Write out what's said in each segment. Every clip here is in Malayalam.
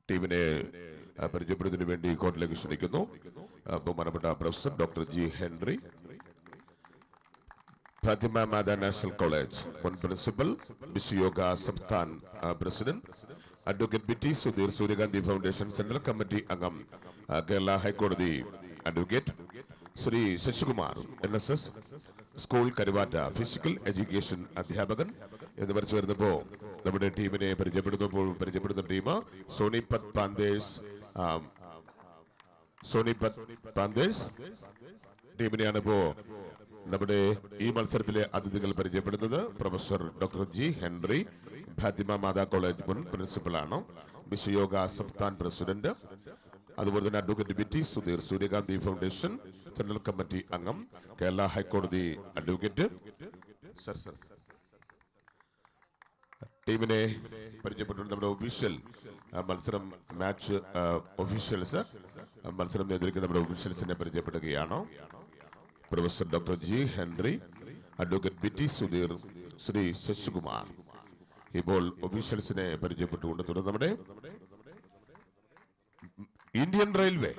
ടീമിനെ ആ, പരിചയപ്പെടുന്നതിന് വേണ്ടി കോർട്ടിലേക്ക് ക്ഷണിക്കുന്നു ആ, ബഹുമാനപ്പെട്ട professor doctor G Henry Fatima Mata National College മുൻ പ്രിൻസിപ്പൽ മിസ് യോഗ സംസ്ഥാൻ ആ, president advocate B T Sudheer Suryakanthi Foundation central committee അംഗം ആ, കേരള ഹൈക്കോടതി advocate Shri Sasikumar N S S school Karuvatta physical education അധ്യാപകൻ എന്നിവർ ചേർന്നപ്പോ നമ്മുടെ ടീമിനെ പരിചയപ്പെടുന്നപ്പോൾ പരിചയപ്പെടുന്ന ടീം സോണിപത് പാന്തേഴ്സ് ആ, സോണിപത് പാന്തേഴ്സ് ടീമിനെയാണ് ഇപ്പോ നമ്മുടെ ഈ മത്സരത്തിലെ അതിഥികൾ പരിചയപ്പെടുന്നത് professor doctor G Henry Fatima Mata College മുൻ പ്രിൻസിപ്പലാണ് വിശ്വയോഗ സംസ്ഥാൻ പ്രസിഡന്റ് അതുപോലെ തന്നെ advocate B T Sudheer Suryakanthi foundation general committee അംഗം കേരള ഹൈക്കോടതി അഡ്വക്കേറ്റ് സർ സർ ടീമിനെ പരിചയപ്പെട്ടുകൊണ്ട് നമ്മുടെ ഒഫീഷ്യൽ മത്സരം മാച്ച് ഒഫീഷ്യൽസ് മത്സരം നിയന്ത്രിക്കുന്ന നമ്മുടെ ഒഫീഷ്യൽസിനെ പരിചയപ്പെടുകയാണ് professor doctor G Henry advocate B T Sudheer Shri Sasikumar ഇപ്പോൾ ഒഫീഷ്യൽസിനെ പരിചയപ്പെട്ടുകൊണ്ട് തുടർന്ന് നമ്മുടെ ഇന്ത്യൻ റെയിൽവേ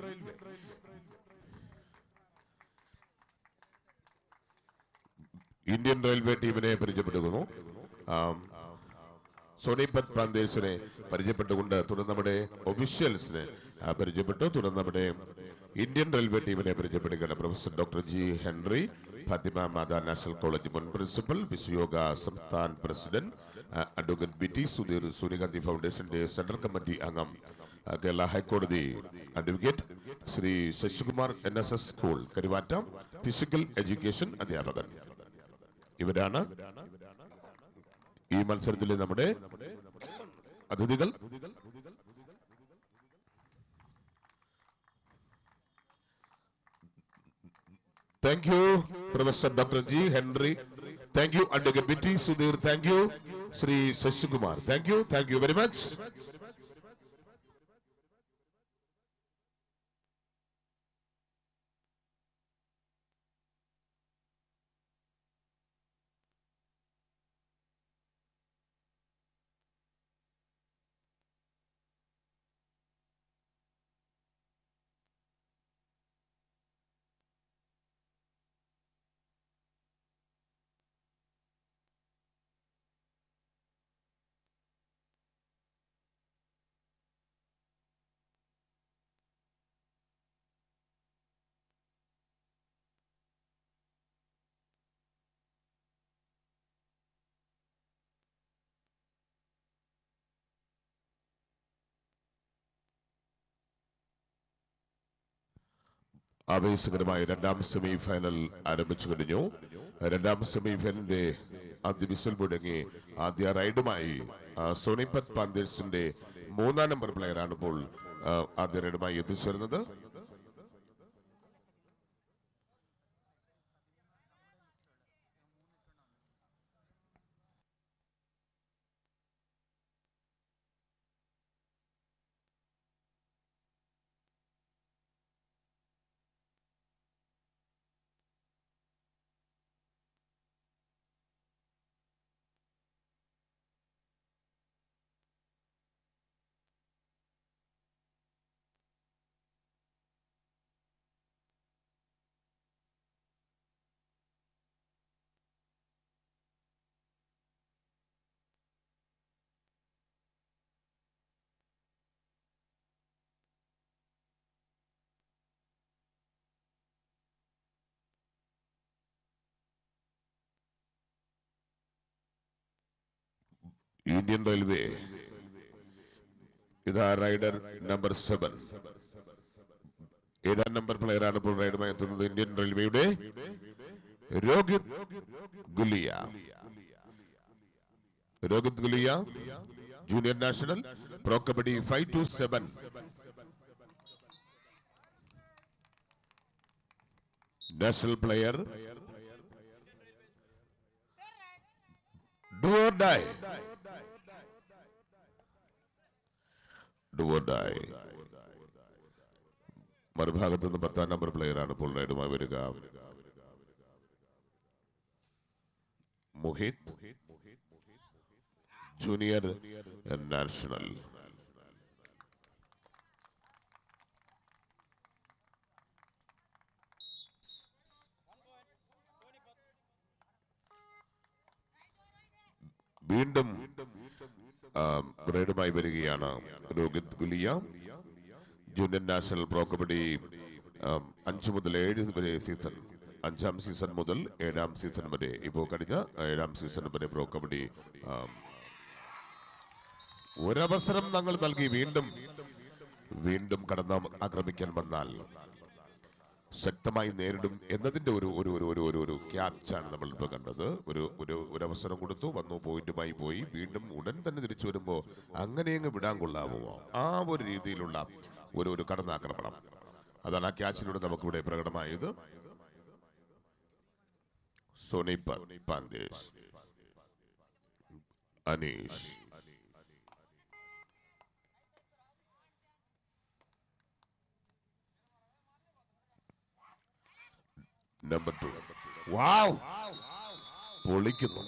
ഇന്ത്യൻ റെയിൽവേ ടീമിനെ പരിചയപ്പെടുന്നു ആം, സോണിപത് പ്രാന്തേഴ്സിനെ പരിചയപ്പെട്ടുകൊണ്ട് തുടർന്ന് നമ്മുടെ ഒഫീഷ്യൽസിനെ ആ, പരിചയപ്പെട്ടു തുടർന്ന് നമ്മുടെ ഇന്ത്യൻ റെയിൽവേ ടീമിനെ പരിചയപ്പെടുകയാണ് professor doctor G Henry Fatima Mata National College മുൻ പ്രിൻസിപ്പൽ വിശ്വയോഗ സംസ്ഥാൻ പ്രസിഡന്റ് ആ, advocate B T Sudheer Suryakanthi ഫൗണ്ടേഷന്റെ സെൻട്രൽ കമ്മിറ്റി അംഗം ആ, കേരള ഹൈക്കോടതി advocate Shri Sasikumar N S S school Karuvatta physical education അധ്യാപകൻ ഇവരാണ് ഈ മത്സരത്തിലെ നമ്മുടെ അതിഥികൾ thank you professor doctor G Henry thank you advocate B T Sudheer thank you Shri Sasikumar thank you thank you very much ആവേശകരമായ രണ്ടാം സെമി ഫൈനൽ ആരംഭിച്ചു കഴിഞ്ഞു രണ്ടാം സെമി ഫൈനലിന്റെ ആദ്യ വിസിൽ മുടങ്ങി ആദ്യ റൈഡുമായി ആ, സോണിപത് പാന്തേഴ്സിന്റെ മൂന്നാം നമ്പർ പ്ലെയറാണ് ഇപ്പോൾ ആ, ആദ്യ റൈഡുമായി എത്തിച്ചേർന്നത് ഇന്ത്യൻ റെയിൽവേ ഇതാ റൈഡർ നമ്പർ സെവൻ ഏഴാം നമ്പർ പ്ലെയറാണ് ഇപ്പോൾ റൈഡുമായി എത്തുന്നത് ഇന്ത്യൻ റെയിൽവേയുടെ Rohit Gulia Rohit Gulia junior national pro kabaddi five two seven national player do or die do or die മറുഭാഗത്ത് നിന്ന് പത്താം നമ്പർ പ്ലെയറാണ് ഇപ്പോൾ റൈഡുമായി വരിക മുഹിത് ജൂനിയർ നാഷണൽ വീണ്ടും റെയ്ഡുമായി വരികയാണ് Rohit Gulia junior national pro kabaddi ആം, അഞ്ച് മുതൽ ഏഴ് വരെ സീസൺ അഞ്ചാം സീസൺ മുതൽ ഏഴാം സീസൺ വരെ ഇപ്പോൾ കഴിഞ്ഞ ഏഴാം സീസൺ വരെ പ്രോ കബഡി ആം, ഒരവസരം ഞങ്ങൾ നൽകി വീണ്ടും വീണ്ടും കടന്ന് ആക്രമിക്കാൻ വന്നാൽ ശക്തമായി നേരിടും എന്നതിന്റെ ഒരു ഒരു ഒരു ഒരു ഒരു ഒരു ക്യാച്ചാണ് നമ്മൾ ഇപ്പോൾ കണ്ടത് ഒരു ഒരു ഒരു അവസരം കൊടുത്തു വന്നു പോയിന്റുമായി പോയി വീണ്ടും ഉടൻ തന്നെ തിരിച്ചു വരുമ്പോൾ അങ്ങനെ അങ്ങ് വിടാൻ കൊള്ളാവുമോ ആ ഒരു രീതിയിലുള്ള ഒരു ഒരു കടന്നാക്രമണം അതാണ് ആ ക്യാച്ചിലൂടെ നമുക്കിവിടെ പ്രകടമായത് Sonipat Panthers Aneesh number two wow പൊളിക്കുന്നു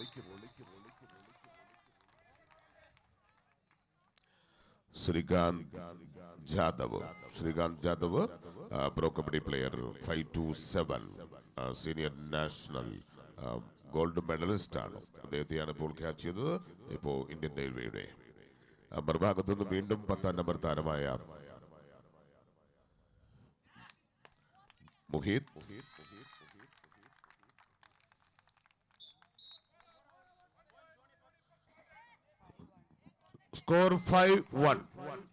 Srikanth Jadhav Srikanth Jadhav pro kabaddi player five two seven senior national gold medallist ആണ് അദ്ദേഹത്തെയാണ് ഇപ്പോൾ ക്യാച്ച് ചെയ്തത് ഇപ്പോൾ ഇന്ത്യൻ റെയിൽവേയുടെ മറുഭാഗത്തു നിന്ന് വീണ്ടും പത്താം നമ്പർ താരമായ Muheed score 5-1.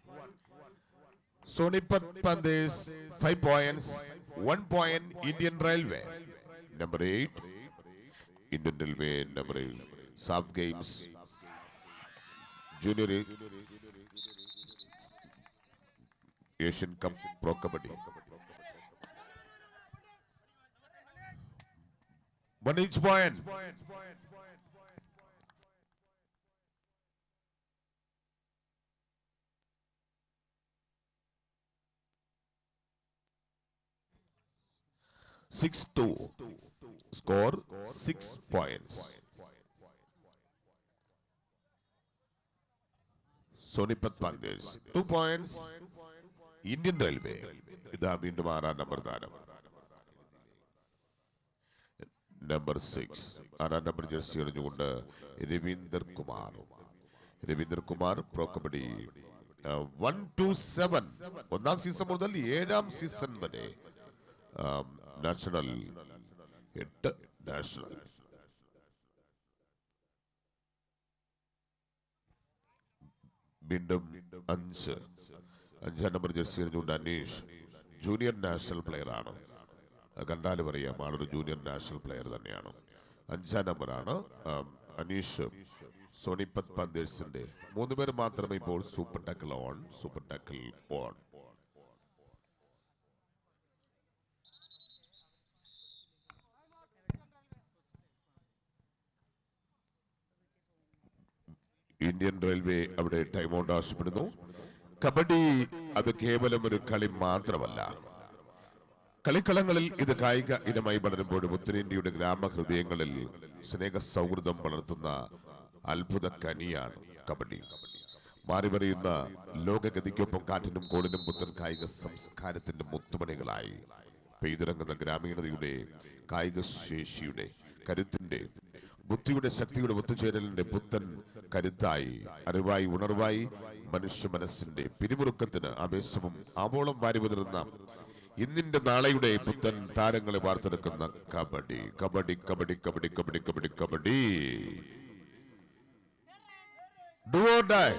Sonipat Pandes 5 points, 1 point Indian Railway. Number 8, Indian Railway number 8. South Games Junior A- Asian Cup Pro Kabaddi. One each point. Six two. Score six points. Sonipat Panthers. Two points. Indian Railway ഇതാ വീണ്ടും ആറാം നമ്പർ താരം നമ്പർ സിക്സ് ആറാം നമ്പർ ജേഴ്സി അണിഞ്ഞുകൊണ്ട് Ravinder Kumar Ravinder Kumar pro kabaddi one two seven ഒന്നാം സീസൺ മുതൽ ഏഴാം സീസൺ വരെ ആം, നാഷണൽ എട്ട് നാഷണൽ വീണ്ടും അഞ്ച് അഞ്ചാം നമ്പർ ജേഴ്സി അണിഞ്ഞുകൊണ്ട് അനീഷ് ജൂനിയർ നാഷണൽ പ്ലെയർ ആണ് അത് കണ്ടാലും അറിയാം ആളൊരു ജൂനിയർ നാഷണൽ പ്ലെയർ തന്നെയാണ് അഞ്ചാം നമ്പറാണ് ആം, അനീഷ് സോണിപത് പന്തേഴ്സിന്റെ മൂന്ന് പേർ മാത്രമേ ഇപ്പോൾ super tackle on super tackle on Indian Railway അവിടെ ടൈം ഔട്ട് ആവശ്യപ്പെടുന്നു കബഡി അത് കേവലം ഒരു കളി മാത്രമല്ല കളിക്കളങ്ങളിൽ ഇത് കായിക ഇനമായി വളരുമ്പോഴും ഉത്തരേന്ത്യയുടെ ഗ്രാമഹൃദയങ്ങളിൽ സ്നേഹ സൗഹൃദം വളർത്തുന്ന അത്ഭുത കനിയാണ് കബഡി മാറിമറിയുന്ന ലോകഗതിക്കൊപ്പം കാറ്റിനും കോളിനും പുത്തൻ കായിക സംസ്കാരത്തിന്റെ മുത്തുമണികളായി പെയ്തിറങ്ങുന്ന ഗ്രാമീണതയുടെ കായിക ശേഷിയുടെ കരുത്തിന്റെ ബുദ്ധിയുടെ ശക്തിയുടെ ഒത്തുചേരലിന്റെ പുത്തൻ കരുത്തായി അറിവായി ഉണർവായി മനുഷ്യ മനസ്സിന്റെ പിരിമുറുക്കത്തിന് ആവേശവും ആവോളം വാരിപതിർന്ന ഇന്നിന്റെ നാളെയുടെ പുത്തൻ താരങ്ങളെ വാർത്തെടുക്കുന്ന kabaddi kabaddi kabaddi kabaddi kabaddi kabaddi kabaddi Do or die.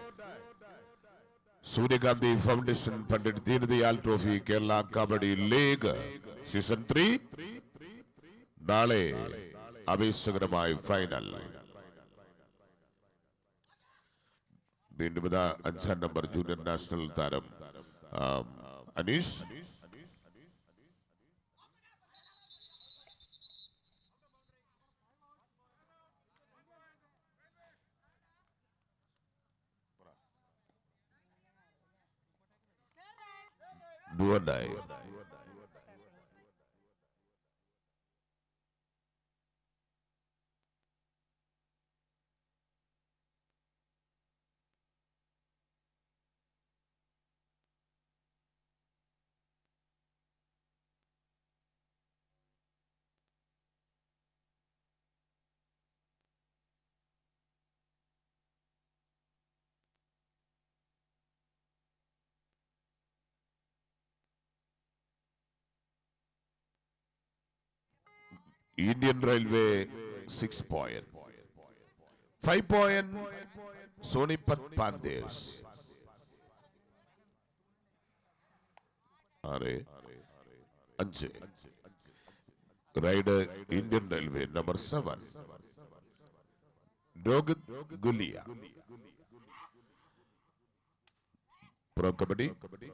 Suryakanthi foundation Pandit Deendayal trophy Kerala kabaddi league season three നാളെ ആവേശകരമായ ഫൈനൽ വീണ്ടും ഇതാ അഞ്ചാം നമ്പർ ജൂനിയർ നാഷണൽ താരം ആം, Aneesh Do or die. Indian Railway, six point. Five point, Sonipat Panthers. ആറ് അഞ്ച് raid Indian railway number seven Rohit Gulia pro kabaddi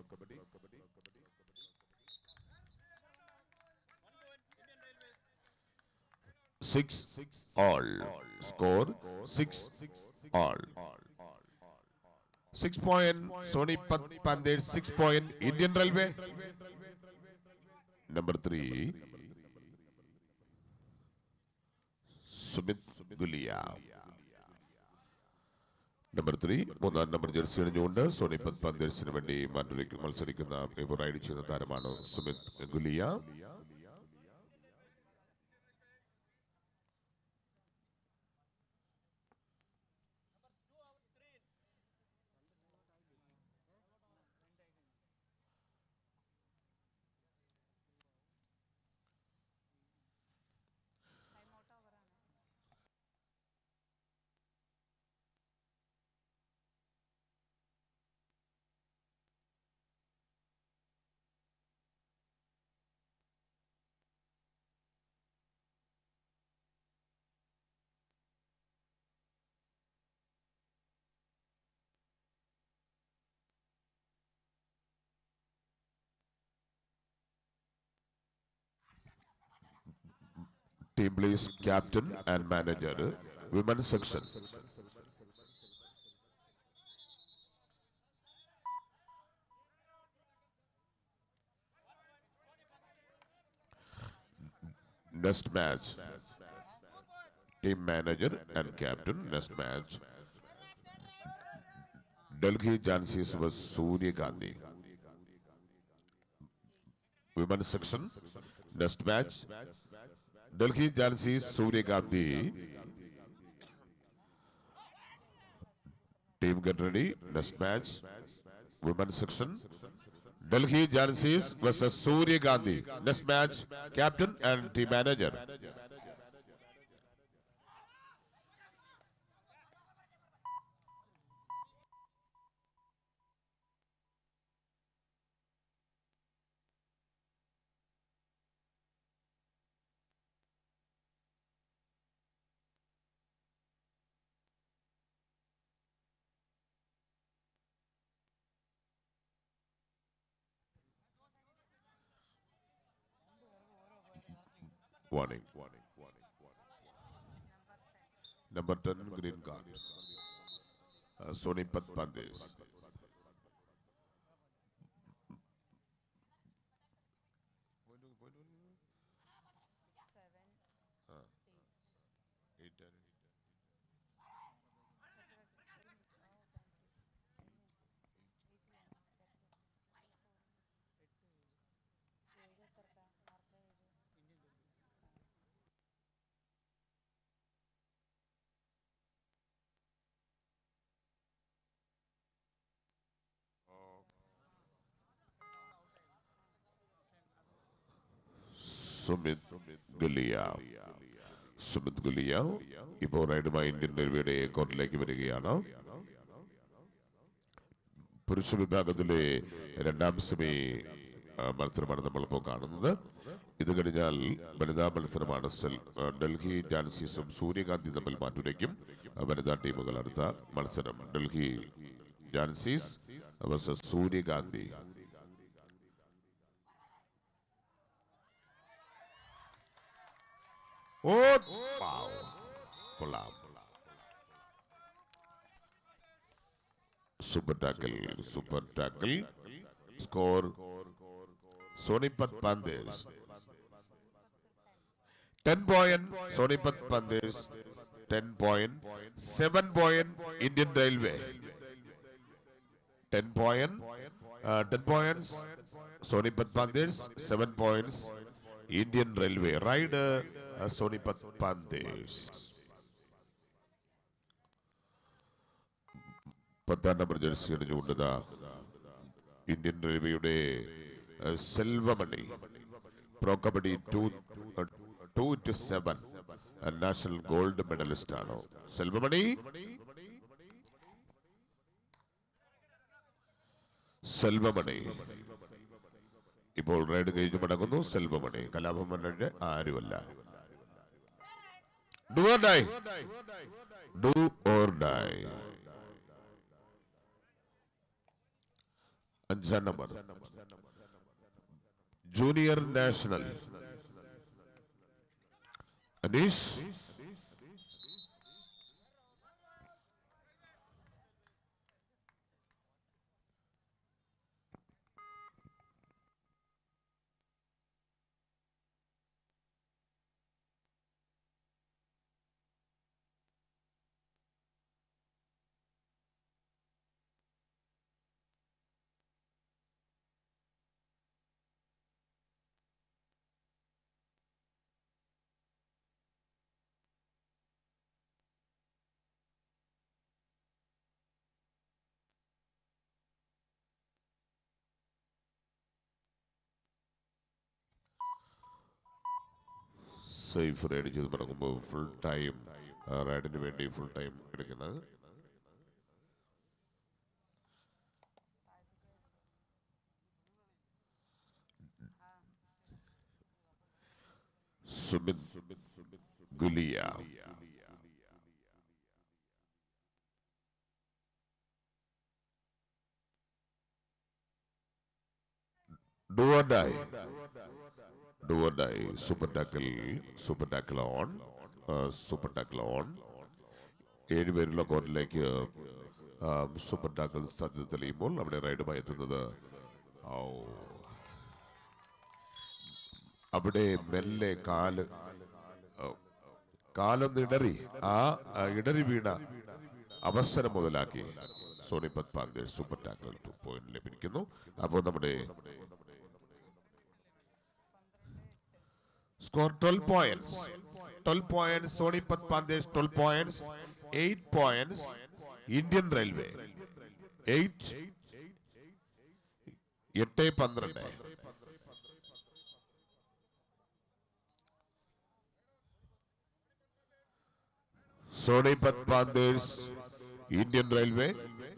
six all score six all six point Sonipat Panthers six point Indian railway number three Sumit Gulia number three മൂന്നാം നമ്പർ ജെർസി അണിഞ്ഞുകൊണ്ട് സോണിപത് പന്തേഴ്സിന് വേണ്ടി മറ്റൊരു മത്സരിക്കുന്ന ഇപ്പോൾ റൈഡ് ചെയ്യുന്ന താരമാണ് Sumit Gulia Team please, captain and manager, women's section. Next match, team manager and captain, next match. Delhi Jansis was Surya Gandhi. Women's section, next match. Delhi Jansis Surya Gandhi. Team get ready. Next match. Women's section. Delhi Jansis versus Surya Gandhi. Next match. Captain and team manager. Warning. Number 10, green card. Uh, Sonipat Pandes. Sumit Gulia Sumit Gulia ഇപ്പോൾ റൈഡുമായി ഇന്ത്യൻ റെയിൽവേയുടെ കോർട്ടിലേക്ക് വരികയാണ് പുരുഷ വിഭാഗത്തിലെ രണ്ടാം സെമി ആ, മത്സരമാണ് നമ്മളിപ്പോൾ കാണുന്നത് ഇത് കഴിഞ്ഞാൽ വനിതാ മത്സരമാണ് സെൽ- ആ, ഡൽഹി ജാൻസീസും സൂര്യകാന്തി തമ്മിൽ മാറ്റുരയ്ക്കും ആ, വനിതാ ടീമുകൾ അടുത്ത മത്സരം ഡൽഹി ജാൻസീസ് versus സൂര്യകാന്തി ഓ wow. കൊള്ളാം super tackle super tackle score Sonipat Panthers ten point Sonipat Panthers ten point seven point Indian Railway ten point ten points Sonipat Panthers seven points Indian Railway raid Sonipat Panthers പത്താം നമ്പർ ജേഴ്സി അണിഞ്ഞുകൊണ്ടതാ ഇന്ത്യൻ റെയിൽവേയുടെ ഏഹ്, Selvamani pro kabaddi two two two seven national gold medallist ആണ് സെൽവമണി സെൽവമണി ഇപ്പോൾ റൈഡ് കഴിഞ്ഞ് മടങ്ങുന്നു സെൽവമണി കലാഭവന്റെ ആരുമല്ല do or die do or die അഞ്ചാം number junior national Aneesh safe raid ചെയ്ത് തുടങ്ങുമ്പോൾ ഫുൾ ടൈം റൈഡിന് വേണ്ടി ഫുൾ ടൈം എടുക്കുന്നത് Sumit Gulia do or die do or die super tackle super tackle on super tackle on ഏഴ് പേരുള്ള കോർട്ടിലേക്ക് സൂപ്പർ ടാക്കിൾ സാധ്യത തെളിയുമ്പോൾ അവിടെ റൈഡുമായി എത്തുന്നത് ഔ. അവിടെ മെല്ലെ കാല് ഔ. കാലൊന്ന് ഇടറി ആ ആ ഇടറി വീണ അവസരം മുതലാക്കി Sonipat Panthers super tackle two point ലഭിക്കുന്നു അപ്പോൾ നമ്മുടെ Score 12 points. 12 points, Sonipat Pandesh 12 points. 8 points, Indian Railway. 8 എട്ട് പന്ത്രണ്ട് Sonipat Panthers Indian Railway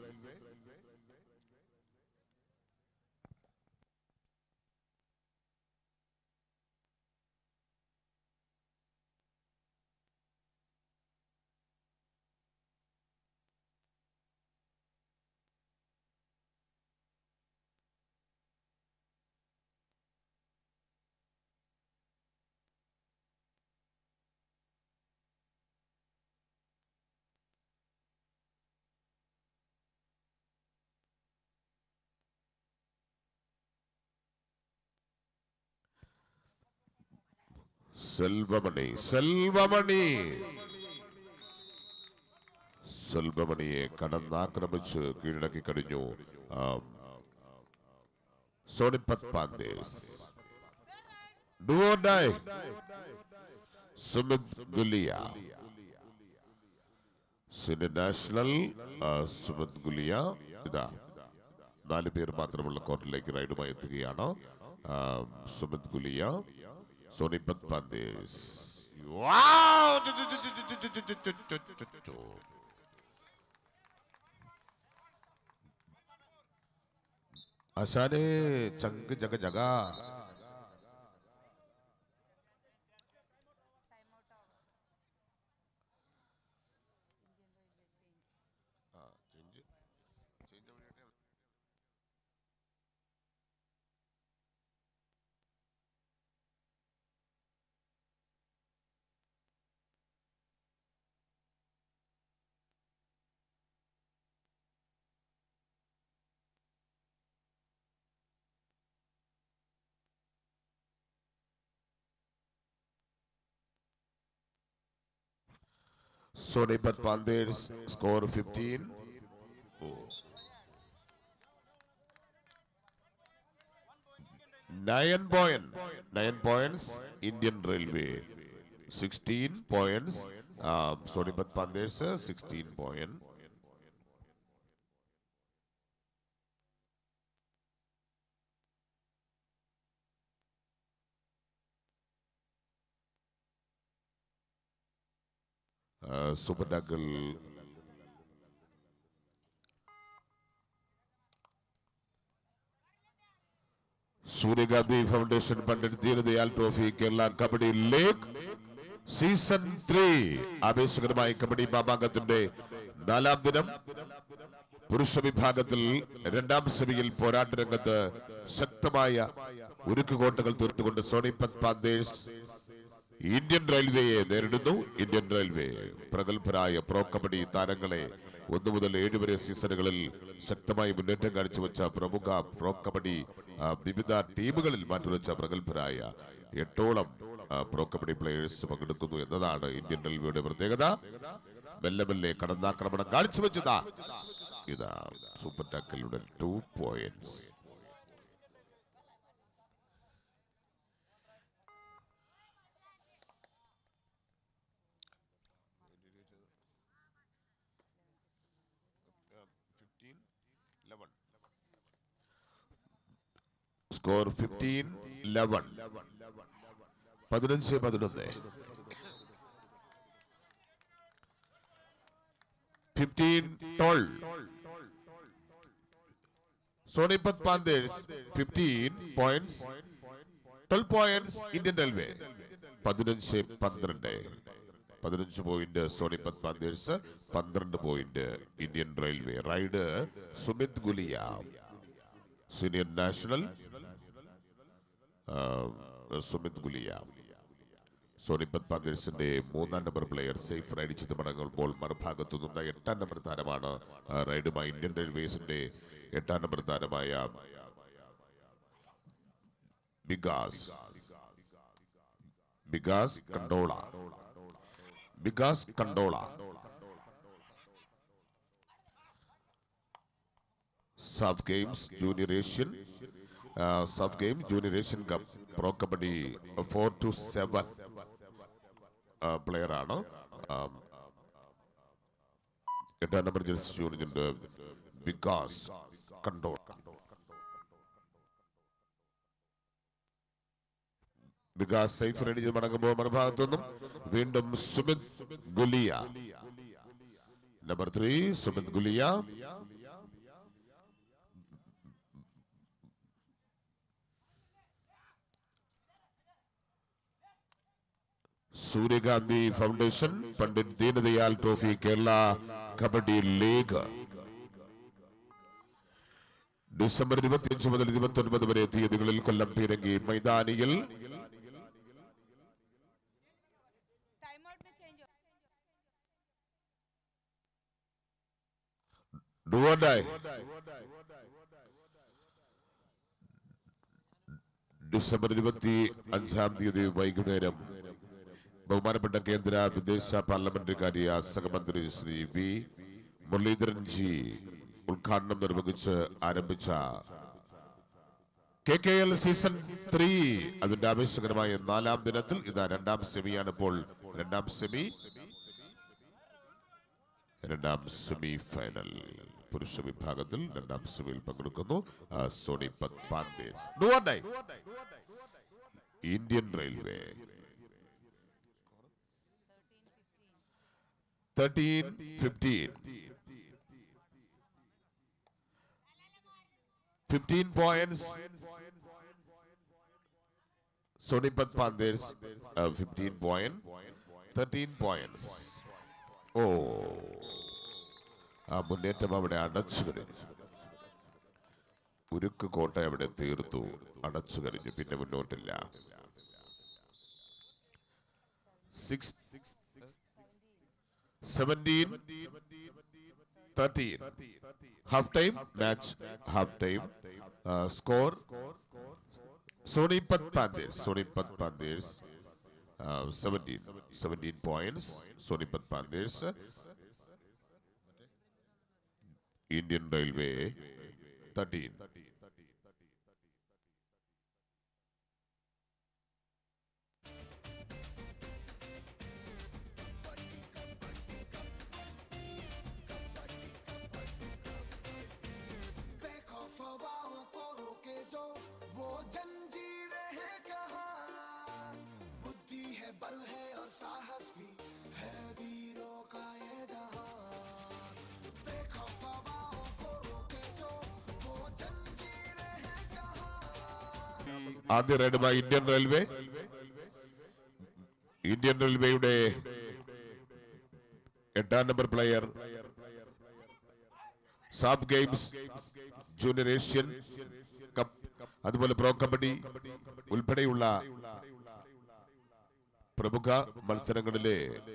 Selvamani Selvamani സെൽവമണിയെ കടന്നാക്രമിച്ച് കീഴടക്കി കഴിഞ്ഞു ആം, Sonipat Panthers do or die Sumit Gulia senior national ആ, സുമിത് ഗുലിയ ഇതാ നാല് പേർ മാത്രമുള്ള കോർട്ടിലേക്ക് റൈഡുമായി എത്തുകയാണ് ആ, സുമിത് ഗുലിയ സോണിപത് പാന്തേഴ്സ് Wow! ആശാനെ ചങ്ക് ജഗ ജഗ Sonipat Panthers score 15. Oh. Nine point, nine points. Indian Railway, sixteen points. Um, Sonipat Panthers, uh, sixteen point. Super tackle Suryagandhi Foundation Pandit Deendayal trophy Kerala kabaddi league season three ആവേശകരമായ കബഡി മാമാങ്കത്തിന്റെ നാലാം ദിനം പുരുഷ വിഭാഗത്തിൽ രണ്ടാം സെമിയിൽ പോരാട്ട രംഗത്ത് ശക്തമായ ഉരുക്കുകോട്ടകൾ തീർത്തുകൊണ്ട് സോണിപത് പാന്തേഴ്സ് ഇന്ത്യൻ റെയിൽവേയെ നേരിടുന്നു ഇന്ത്യൻ റെയിൽവേ പ്രഗത്ഭരായ പ്രോ കബഡി താരങ്ങളെ ഒന്നു മുതൽ ഏഴ് വരെ സീസണുകളിൽ ശക്തമായി മുന്നേറ്റം കാഴ്ചവെച്ച പ്രമുഖ പ്രോ കബഡി ആ, വിവിധ ടീമുകളിൽ മാറ്റിവെച്ച പ്രഗത്ഭരായ എട്ടോളം ആ, പ്രോ കബഡി പ്ലേയേഴ്സ് പങ്കെടുക്കുന്നു എന്നതാണ് ഇന്ത്യൻ റെയിൽവേയുടെ പ്രത്യേകത മെല്ലെ മെല്ലെ കടന്നാക്രമണം കാഴ്ചവെച്ചതാ ഇതാ സൂപ്പർ ടാക്കലിയുടെ two points score fifteen eleven പതിനഞ്ച് പതിനൊന്ന് fifteen twelve Sonipat Panthers fifteen points twelve points Indian Railway പതിനഞ്ച് പന്ത്രണ്ട് പതിനഞ്ച് പോയിന്റ് സോണിപത് പാന്തേഴ്സ് പന്ത്രണ്ട് point Indian Railway raid Sumit Gulia senior national ആ, സുമിത് ഗുലിയ സോണിപത് പാന്തേഴ്സിന്റെ മൂന്നാം നമ്പർ പ്ലെയർ സേഫ് റൈഡ് ചെയ്ത് മടങ്ങുമ്പോൾ മറുഭാഗത്തു നിന്ന എട്ടാം നമ്പർ താരമാണ് ആ, റൈഡുമായി ഇന്ത്യൻ റെയിൽവേസിന്റെ എട്ടാം നമ്പർ താരമായ Vikas Vikas Kandola Vikas Kandola sub games junior Asian sub game junior Asian cup pro kabaddi four two seven player ആണ് ആം, എട്ടാം നമ്പർ ജേഴ്സി യൂണിയനുണ്ട് വികാസ് കണ്ടോള വികാസ് സൈഫ് റെഡി ചെയ്ത് മടങ്ങുമ്പോൾ മറുഭാഗത്തു നിന്നും വീണ്ടും Sumit Gulia number three Sumit Gulia Suryakanthi foundation Pandit Deendayal trophy Kerala kabaddi league December ഇരുപത്തിയഞ്ച് മുതൽ ഇരുപത്തി ഒൻപത് വരെ തീയതികളിൽ കൊല്ലം പീരങ്കി മൈതാനിയിൽ टाइम आउट में चेंज हो ഡുവോണ്ടായി ഡിസംബർ ഇരുപത്തി അഞ്ചാം തീയതി വൈകുന്നേരം ബഹുമാനപ്പെട്ട കേന്ദ്ര വിദേശ പാർലമെന്ററി കാര്യ സഹമന്ത്രി ശ്രീ വി മുരളീധരൻ ജി ഉദ്ഘാടനം നിർവഹിച്ച് ആരംഭിച്ച K K L season three അതിന്റെ ആവേശകരമായ നാലാം ദിനത്തിൽ ഇതാ രണ്ടാം സെമിയാണ് ഇപ്പോൾ രണ്ടാം സെമി രണ്ടാം സെമി ഫൈനൽ പുരുഷ വിഭാഗത്തിൽ രണ്ടാം സെമിയിൽ പങ്കെടുക്കുന്നു ആ, സോണിപത് പാന്തേസ് ഡുവോണ്ടായി. Indian Railway thirteen fifteen fifteen points Sonipat Panthers fifteen point thirteen points ഓ ആ മുന്നേറ്റം അവിടെ അടച്ചു കഴിഞ്ഞു ഉരുക്ക് കോട്ട അവിടെ തീർത്തു അടച്ചു കഴിഞ്ഞു പിന്നെ മുന്നോട്ടില്ല six seventeen thirteen half time match half time score Sonipat Panthers Sonipat Panthers seventeen seventeen points Sonipat Panthers Indian Railway thirteen बेखौफ हवाओं को रोके जो वो जंजीरें हैं कहाँ बुद्धि है बल है और साहस भी है वीरों का ये जहां बेखौफाओं को रोके जो वो जंजीरें हैं कहाँ ആദ്യ റൈഡുമായി ഇന്ത്യൻ റെയിൽവേ ഇന്ത്യൻ റെയിൽവേയുടെ എട്ടാം number player sub games junior Asian cup അതുപോലെ പ്രോ കബഡി ഉൾപ്പെടെയുള്ള പ്രമുഖ മത്സരങ്ങളിലെ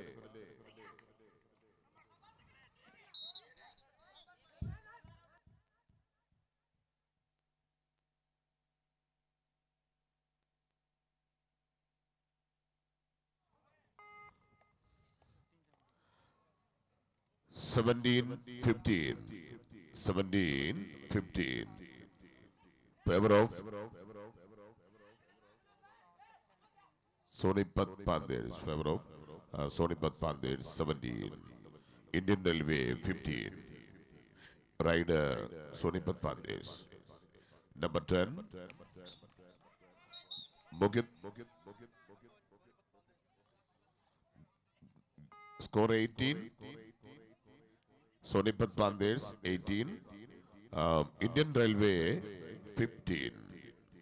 seventeen fifteen seventeen fifteen favour of Sonipat Panthers favour of Sonipat Panthers seventeen Indian Railway fifteen raid Sonipat Panthers number ten Mukith score 18 Sonipat Panthers 18 um, Indian Railway 15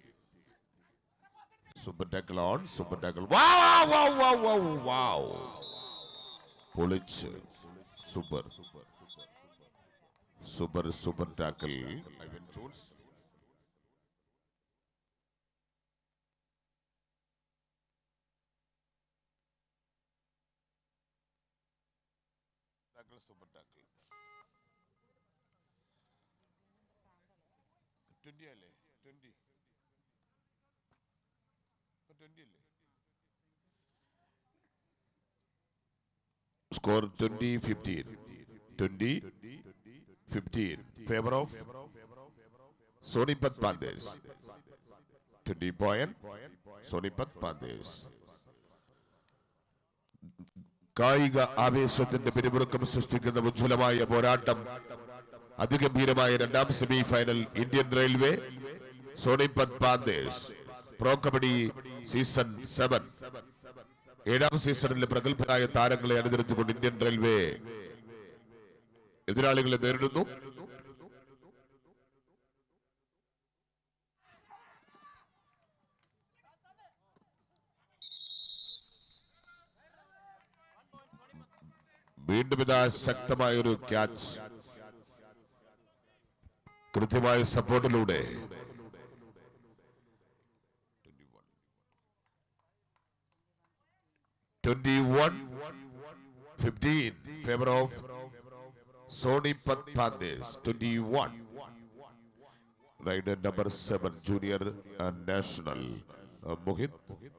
Super tackle on super tackle wow wow wow wow wow wow പൊളിച്ച് super super super tackle Ivan Jones tackle super tackle twenty അല്ലേ ട്വന്റി ട്വന്റി അല്ലേ score twenty fifteen twenty fifteen favour of Sonipat Panthers twenty point Sonipat Panthers കായിക ആവേശത്തിന്റെ പിരിമുറുക്കം സൃഷ്ടിക്കുന്ന ഉജ്ജ്വലമായ പോരാട്ടം അതിഗംഭീരമായ രണ്ടാം semi final Indian Railway Sonipat Panthers pro kabaddi season seven ഏഴാം സീസണിലെ പ്രഗത്ഭരായ താരങ്ങളെ അനുസരിച്ചുകൊണ്ട് ഇന്ത്യൻ റെയിൽവേ എതിരാളികളെ നേരിടുന്നു വീണ്ടും ഇതാ ശക്തമായ ഒരു ക്യാച്ച് കൃത്യമായ സപ്പോർട്ടിലൂടെ twenty one fifteen favour of Sonipat Panthers twenty one raider number seven junior national Mohit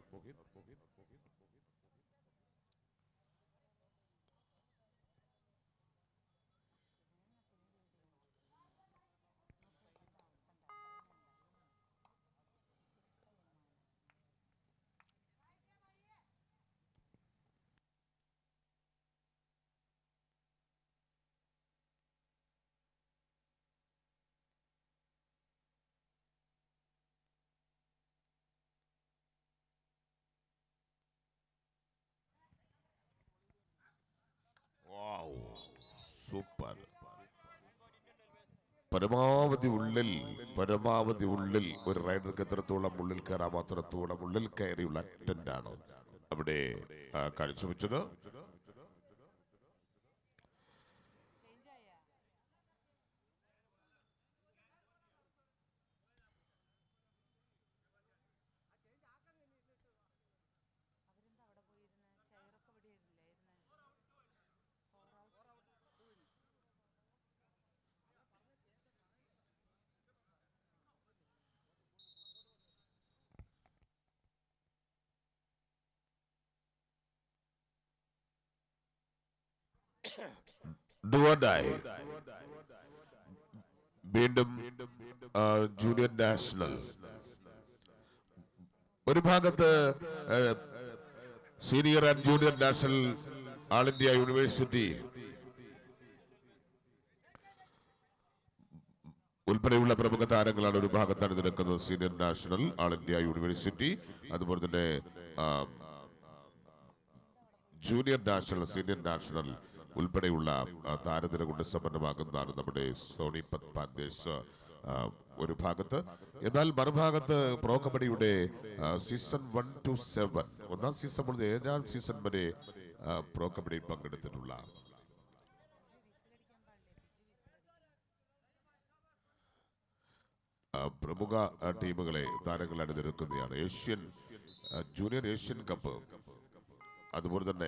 super പരമാവധി ഉള്ളിൽ പരമാവധി ഉള്ളിൽ ഒരു റൈഡർക്ക് എത്രത്തോളം ഉള്ളിൽ കയറാമോ അത്രത്തോളം ഉള്ളിൽ കയറിയുള്ള അറ്റന്റ് ആണ് അവിടെ ആ, കാഴ്ചവെച്ചത് Do or die. വീണ്ടും ആ, ജൂനിയർ നാഷണൽ ഒരു ഭാഗത്ത് ആ, senior and junior national all India university ഉൾപ്പെടെയുള്ള പ്രമുഖ താരങ്ങളാണ് ഒരു ഭാഗത്താണ് നിൽക്കുന്നത് senior national all India university അതുപോലെ തന്നെ ആ, ജൂനിയർ നാഷണൽ സീനിയർ നാഷണൽ ഉൾപ്പെടെയുള്ള ആ, താരനിര കൊണ്ട് സമ്പന്നമാകുന്നതാണ് നമ്മുടെ സോണിപത് പാന്തേഴ്സ് ആ, ഒരു ഭാഗത്ത് എന്നാൽ മറുഭാഗത്ത് പ്രോ കബഡിയുടെ ആ, സീസൺ വൺ ടു സെവൻ ഒന്നാം സീസൺ മുതൽ ഏഴാം സീസൺ വരെ ആ, പ്രോ കബഡിയിൽ പങ്കെടുത്തിട്ടുള്ള ആ, പ്രമുഖ ആ, ടീമുകളെ താരങ്ങൾ അണിനിരക്കുന്നതാണ് ഏഷ്യൻ ആ, ജൂനിയർ ഏഷ്യൻ കപ്പ് അതുപോലെ തന്നെ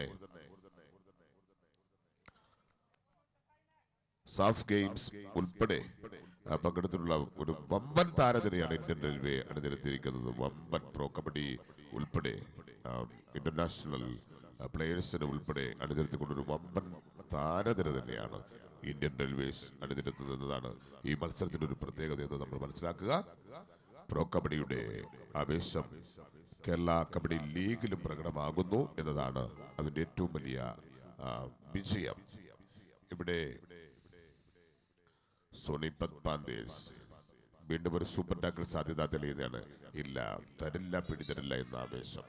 സാഫ് ഗെയിംസ് ഉൾപ്പെടെ ആ, പങ്കെടുത്തിട്ടുള്ള ഒരു വമ്പൻ താരനിരയാണ് ഇന്ത്യൻ റെയിൽവേ അണിനിരത്തിയിരിക്കുന്നത് വമ്പൻ പ്രോ കബഡി ഉൾപ്പെടെ ആ, ഇന്റർനാഷണൽ ആ, പ്ലേയേഴ്സിന് ഉൾപ്പെടെ അണിനിരത്തിക്കൊണ്ടൊരു വമ്പൻ താരനിര തന്നെയാണ് ഇന്ത്യൻ റെയിൽവേസ് അണിനിരത്തുന്നത് എന്നതാണ് ഈ മത്സരത്തിന്റെ ഒരു പ്രത്യേകത എന്ന് നമ്മൾ മനസ്സിലാക്കുക പ്രോ കബഡിയുടെ ആവേശം കേരള കബഡി ലീഗിലും പ്രകടമാകുന്നു എന്നതാണ് അതിന്റെ ഏറ്റവും വലിയ ആ, വിജയം ഇവിടെ സോണിപത് പാന്തേഴ്സ് വീണ്ടും ഒരു സൂപ്പർ ടാക്കിൾ സാധ്യത തെളിയുകയാണ് ഇല്ല തരില്ല പിടിതരില്ല എന്ന ആവേശം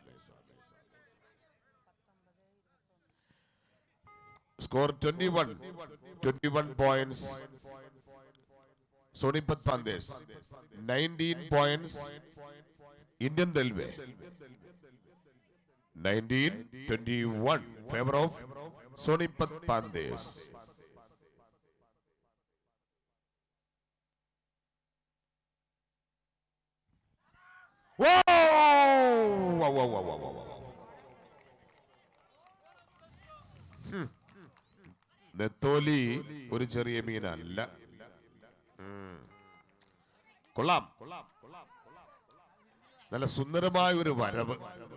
score twenty one twenty one points Sonipat Panthers nineteen points Indian railway nineteen twenty one favour of Sonipat Panthers Whoa! Wow, wow, wow, wow, wow, wow. ഹും. നെത്തോലി ഒരു ചെറിയ മീനല്ല ഉം. കൊള്ളാം നല്ല സുന്ദരമായ ഒരു വരവ്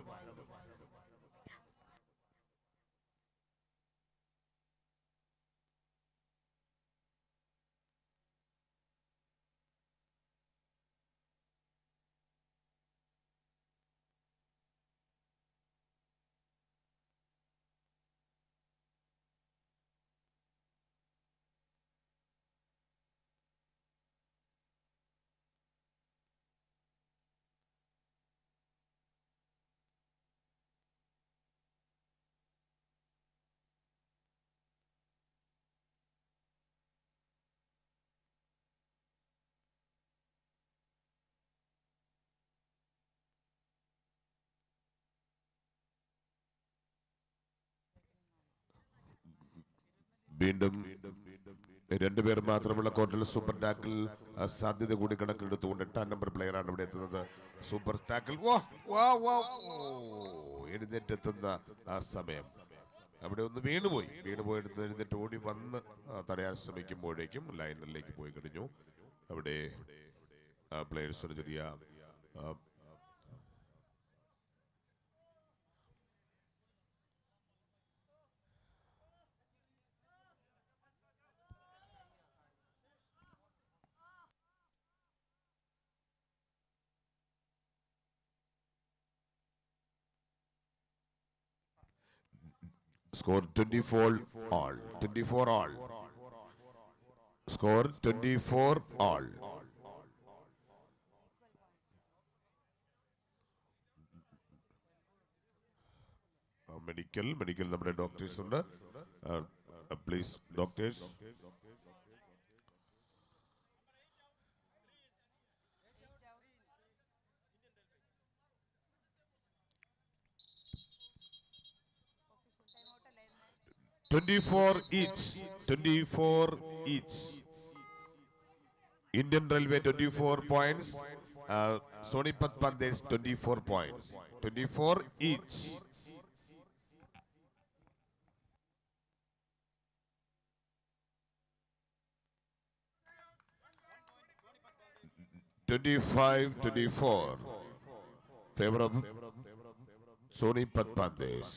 വീണ്ടും രണ്ടുപേർ മാത്രമുള്ള കോർട്ടിൽ സൂപ്പർ ടാക്കിൾ ആ, സാധ്യത കൂടി കണക്കിലെടുത്തുകൊണ്ട് എട്ടാം നമ്പർ പ്ലെയറാണ് ഇവിടെ എത്തുന്നത് സൂപ്പർ ടാക്കിൾ വാ വാ വാ ഓ, എഴുന്നേറ്റെത്തുന്ന ആ സമയം അവിടെ ഒന്ന് വീണുപോയി വീണുപോയി എടുത്ത് എഴുന്നേറ്റ് ഓടി വന്ന് ആ, തടയാൻ ശ്രമിക്കുമ്പോഴേക്കും ലൈനറിലേക്ക് പോയി കഴിഞ്ഞു അവിടെ പ്ലെയേഴ്സിന് ചെറിയ ആ, score 24 all 24 all score 24 all medical medical നമ്മുടെ ഡോക്ടേഴ്സ് ഉണ്ട് please doctors twenty four each twenty four each Indian railway twenty four points Sonipat Panthers twenty four points twenty four each twenty five twenty four favour of Sonipat Panthers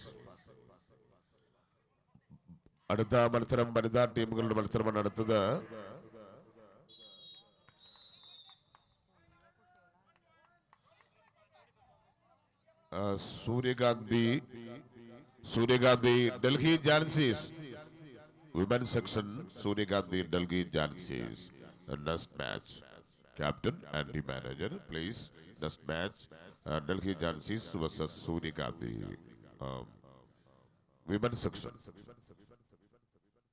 അടുത്ത മത്സരം വനിതാ ടീമുകളുടെ മത്സരമാണ് അടുത്തത് ആ, സൂര്യകാന്തി സൂര്യകാന്തി Delhi Jancy's women section Suryakanthi Delhi Jhansis next match captain and the manager please next match Delhi Jhansis versus Suryakanthi women section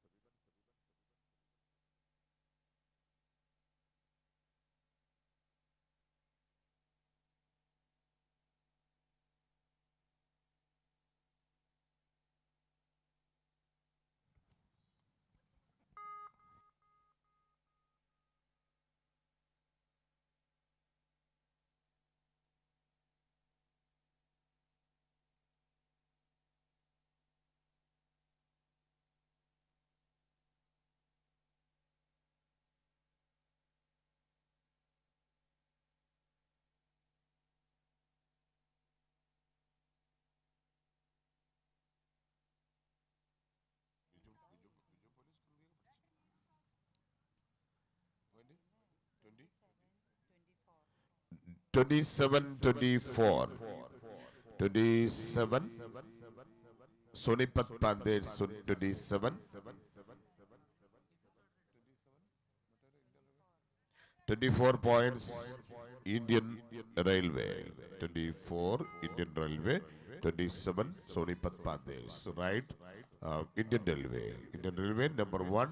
twenty seven twenty four twenty seven Sonipat Panthers twenty seven twenty four points Indian railway twenty four Indian railway twenty seven Sonipat Panthers right Indian railway Indian railway number one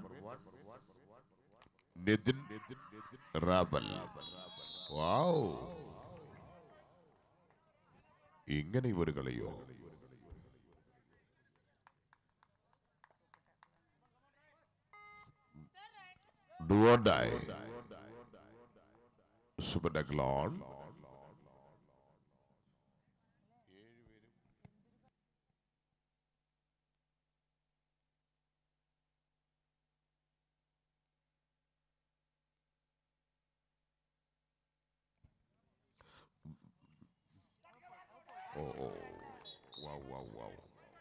Nitin Rawal wow ഇങ്ങനെ ഒരു കളിയോ Do or die. Subanaglon. Oh, oh. Wow, wow, wow.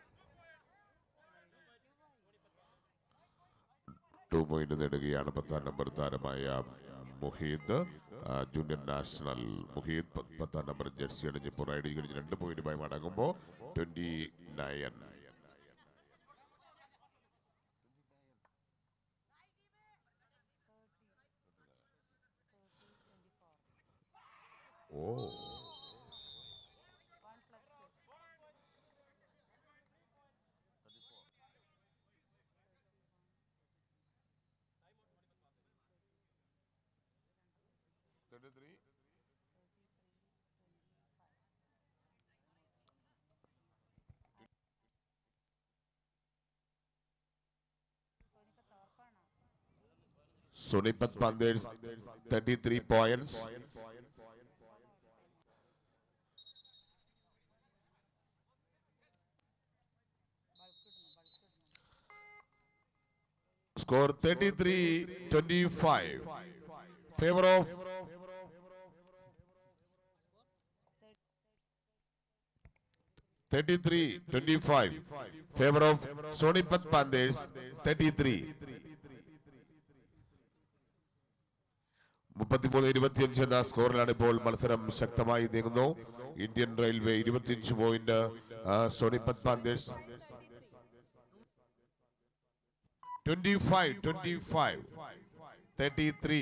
Two point നേടുകയാണ് പത്താം നമ്പർ താരമായ മുഹീദ് ആ, ജൂനിയർ നാഷണൽ മുഹീദ് പ- പത്താം നമ്പർ ജേഴ്സി അണിഞ്ഞ് പുറൈഡി കഴിഞ്ഞ് രണ്ട് പോയിന്റുമായി മടങ്ങുമ്പോൾ ട്വന്റി നയൻ ഓ Sonipat Panthers 33 points. Score 33 25. Favor of Thirty-three, twenty-five. Favor of Sonipat Panthers, thirty-three. മുപ്പത്തിമൂന്ന് ഇരുപത്തിയഞ്ച് എന്ന സ്കോറിലാണ് ഇപ്പോൾ മത്സരം ശക്തമായി നീങ്ങുന്നു ഇന്ത്യൻ റെയിൽവേ ഇരുപത്തിയഞ്ച് പോയിന്റ് ആ, Sonipat Panthers twenty five twenty five thirty three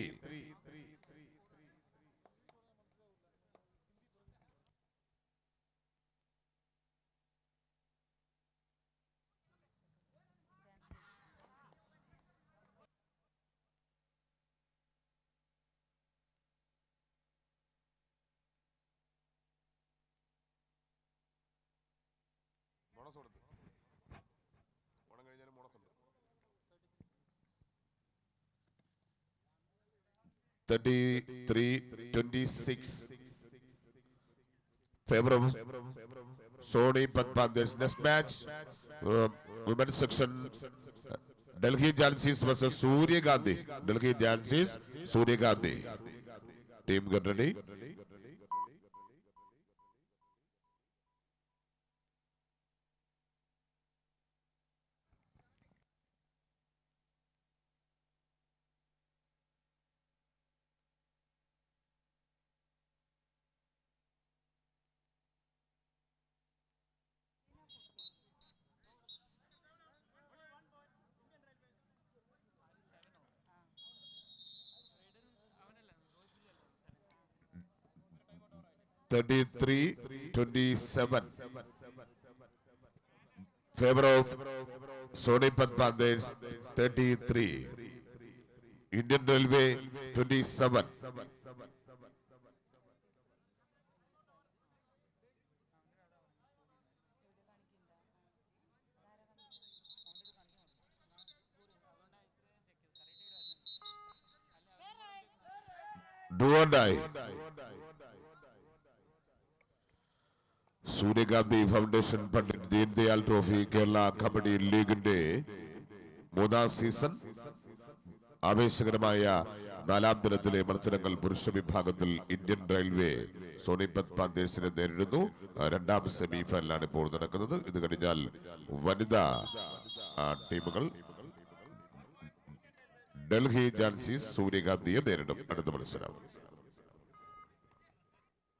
thirty three twenty six favour of Sonipat Panthers next match woman section Delhi Jhansis versus Suryakanthi Delhi Jhansis Suryakanthi team get ready thirty three twenty seven favour of Sonipat Panthers thirty three Indian railway twenty seven do or die Suryakanthi foundation Pandit Deendayal trophy Kerala kabaddi ലീഗിന്റെ മൂന്നാം സീസൺ ആവേശകരമായ നാലാം ദിനത്തിലെ മത്സരങ്ങൾ പുരുഷ വിഭാഗത്തിൽ ഇന്ത്യൻ റെയിൽവേ സോണിപത് പാന്തേഴ്സിനെ നേരിടുന്നു ആ, രണ്ടാം സെമി ഫൈനലാണ് ഇപ്പോൾ നടക്കുന്നത് ഇത് കഴിഞ്ഞാൽ വനിതാ ആ, ടീമുകൾ ഡൽഹി ജാൻസീസ് സൂര്യകാന്തിയെ നേരിടും അടുത്ത മത്സരം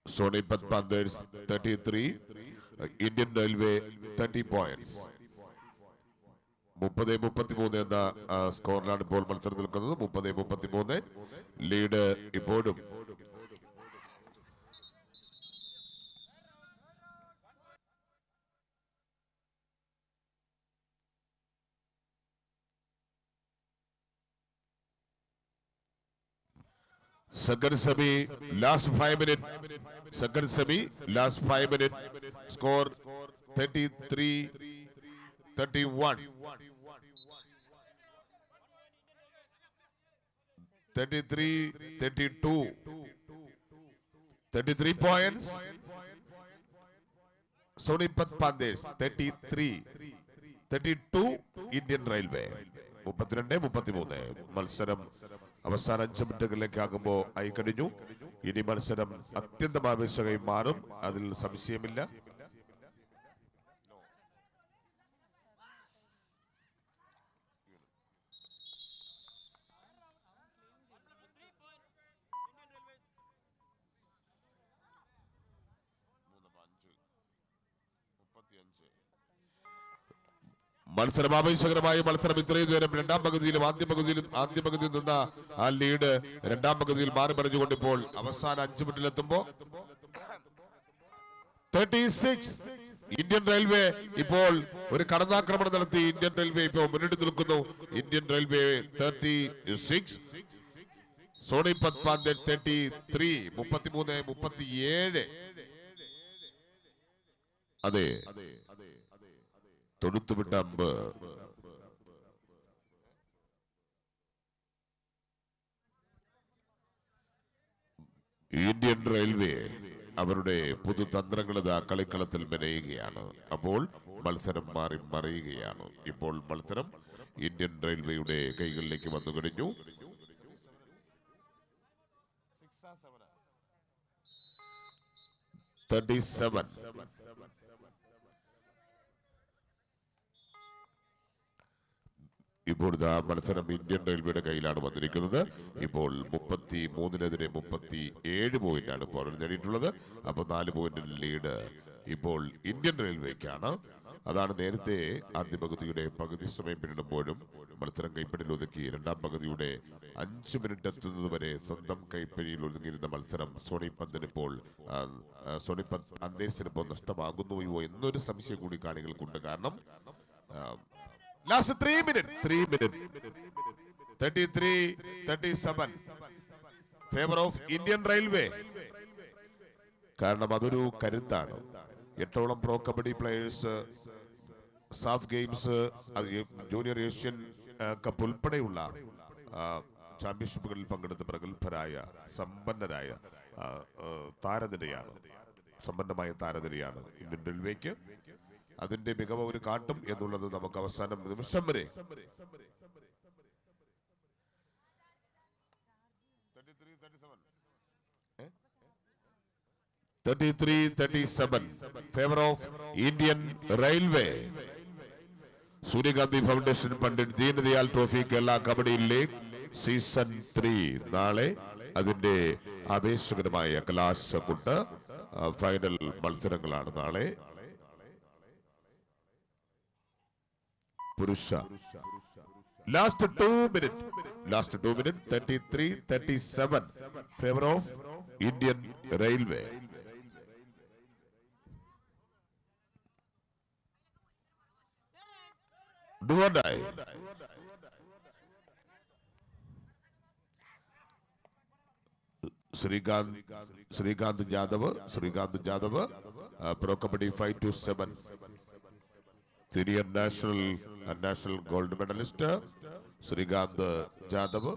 Sonipat Panthers thirty three Indian railway thirty points മുപ്പത് മുപ്പത്തി മൂന്ന് എന്ന ആ, സ്കോറിലാണ് ഇപ്പോൾ മത്സരം നിൽക്കുന്നത് മുപ്പത് മുപ്പത്തി മൂന്ന് ലീഡ് ഇപ്പോഴും Second semi, last five minute. Second semi, last five minute. Score 33 31. 33 32. 33 points. Sonipat Pandesh 33 32 Indian railway മുപ്പത്തിരണ്ട് മുപ്പത്തിമൂന്ന് മത്സരം അവസാന അഞ്ച് മിനിറ്റുകളിലേക്ക് ആകുമ്പോൾ ആയി കഴിഞ്ഞു ഇനി മത്സരം അത്യന്തം ആവേശകമായി മാറും അതിൽ സംശയമില്ല മത്സരം ആവേശകരമായ മത്സരം ഇത്രയും നേരം രണ്ടാം പകുതിയിലും ആദ്യ പകുതിയിലും ആദ്യ പകുതിയിൽ നിന്ന ആ ലീഡ് രണ്ടാം പകുതിയിൽ മാറി മറിഞ്ഞുകൊണ്ട് ഇപ്പോൾ അവസാന അഞ്ചു മിനിറ്റിലെത്തുമ്പോ തേർട്ടി സിക്സ് ഇന്ത്യൻ റെയിൽവേ ഇപ്പോൾ ഒരു കടന്നാക്രമണം നടത്തി ഇന്ത്യൻ റെയിൽവേ ഇപ്പോൾ മുന്നിട്ട് നിൽക്കുന്നു Indian railway thirty six Sonipat Panthers thirty three മുപ്പത്തിമൂന്ന് മുപ്പത്തിയേഴ് അതെ തൊടുത്തുവിട്ട അമ്പ് ഇന്ത്യൻ റെയിൽവേ അവരുടെ പുതുതന്ത്രങ്ങൾ ഇതാ കളിക്കളത്തിൽ മെനയുകയാണ് അപ്പോൾ മത്സരം മാറി മറിയുകയാണ് ഇപ്പോൾ മത്സരം ഇന്ത്യൻ റെയിൽവേയുടെ കൈകളിലേക്ക് വന്നു കഴിഞ്ഞു തേർട്ടി സെവൻ ഇപ്പോൾ ഇതാ മത്സരം ഇന്ത്യൻ റെയിൽവേയുടെ കയ്യിലാണ് വന്നിരിക്കുന്നത് ഇപ്പോൾ മുപ്പത്തി മൂന്നിനെതിരെ മുപ്പത്തി ഏഴ് പോയിന്റാണ് ഇപ്പോൾ അവർ നേടിയിട്ടുള്ളത് അപ്പോൾ നാല് പോയിന്റ് ലീഡ് ഇപ്പോൾ ഇന്ത്യൻ റെയിൽവേക്കാണ് അതാണ് നേരത്തെ ആദ്യ പകുതിയുടെ പകുതി സമയം പിന്നിടുമ്പോഴും മത്സരം കൈപ്പിടിയിൽ ഒതുക്കി രണ്ടാം പകുതിയുടെ അഞ്ച് മിനിറ്റ് എത്തുന്നത് വരെ സ്വന്തം കൈപ്പിടിയിൽ ഒതുങ്ങിയിരുന്ന മത്സരം സോണിപ്പന്തിന് ഇപ്പോൾ ആ, ആ, സോണിപ്പന്ത് അന്തേഴ്സിന് ഇപ്പോൾ നഷ്ടമാകുന്നുവോ എന്നൊരു സംശയം കൂടി കാണികൾക്കുണ്ട് കാരണം ആ, last three minute three minute thirty three thirty seven favour of Indian railway കാരണം അതൊരു കരുത്താണ് എട്ടോളം pro kabaddi players SAF games junior Asian ആ, കപ്പ് ഉൾപ്പെടെയുള്ള ആ, ചാമ്പ്യൻഷിപ്പുകളിൽ പങ്കെടുത്ത പ്രഗത്ഭരായ സമ്പന്നരായ ആ, ആ, താരനിരയാണ് സമ്പന്നമായ താരനിരയാണ് ഇന്ത്യൻ റെയിൽവേക്ക് അതിന്റെ മികവ് ഒരു കാട്ടും എന്നുള്ളത് നമുക്ക് അവസാനം നിമിഷം വരെ thirty three thirty seven favour of Indian railway Suryakanthi foundation Pandit Deendayal trophy Kerala kabaddi league season three നാളെ അതിന്റെ ആവേശകരമായ കലാശമുണ്ട് ആ, ഫൈനൽ മത്സരങ്ങളാണ് നാളെ പുരുഷ last two minute last two minute thirty three thirty seven favour of Indian railway Do or die. Srikanth Srikanth Jadhav Srikanth Jadhav pro kabaddi five two seven senior national national gold medallist Srikanth Jadhav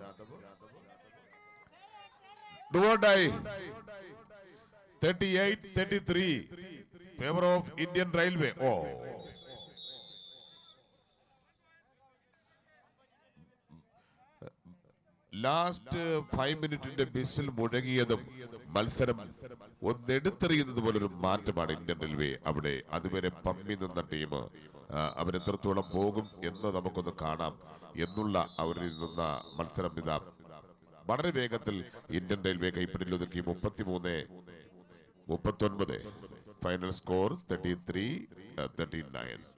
ഡുവോഡായി thirty eight thirty three favour of Indian railway ഓ ലാസ്റ്റ് ഫൈവ് മിനിറ്റിന്റെ ബിസിൽ മുഴങ്ങിയതും മത്സരം ഒന്നെടുത്തെറിയുന്നത് പോലൊരു മാറ്റമാണ് ഇന്ത്യൻ റെയിൽവേ അവിടെ അതുവരെ പമ്മി നിന്ന ടീം അവരെത്രത്തോളം പോകും എന്ന് നമുക്കൊന്ന് കാണാം എന്നുള്ള അവരിൽ നിന്ന മത്സരം ഇതാ വളരെ വേഗത്തിൽ ഇന്ത്യൻ റെയിൽവേ കൈപ്പിടിയിൽ ഒതുക്കി മുപ്പത്തിമൂന്ന് മുപ്പത്തൊൻപത് final score thirty three thirty nine